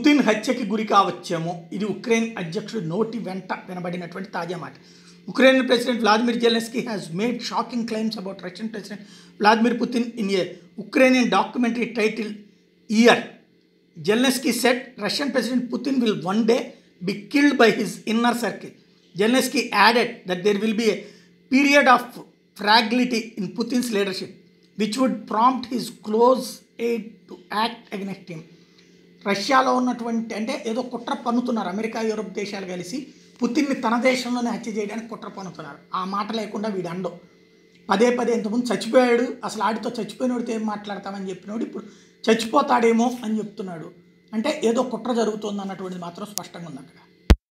Putin హత్యకి గురి కావచ్చేమో ఇది Ukraine అధ్యక్షుడు నోటి వెంట వినబడినటువంటి తాజా మాట Ukraine president Vladimir Zelensky has made shocking claims about Russian president Vladimir Putin in a Ukrainian documentary title year Zelensky said Russian President Putin will one day be killed by his inner circle. Zelensky added that there will be a period of fragility in Putin's leadership, which would prompt his close aid to act against him. రష్యాలో ఉన్నటువంటి అంటే ఏదో కుట్ర పన్నుతున్నారు America Europe దేశాలు కలిసి పుతిన్ని తన దేశంలోనే హత్య చేయడానికి కుట్ర పన్నుతున్నారు ఆ మాట లేకుండా వీడు అండవు పదే పదే ఇంతకుముందు చచ్చిపోయాడు అసలు ఆడితో చచ్చిపోయినోడితో ఏం మాట్లాడతామని చెప్పినోడు ఇప్పుడు చచ్చిపోతాడేమో అని చెప్తున్నాడు అంటే ఏదో కుట్ర జరుగుతుంది అన్నటువంటిది మాత్రం స్పష్టంగా ఉంది అక్కడ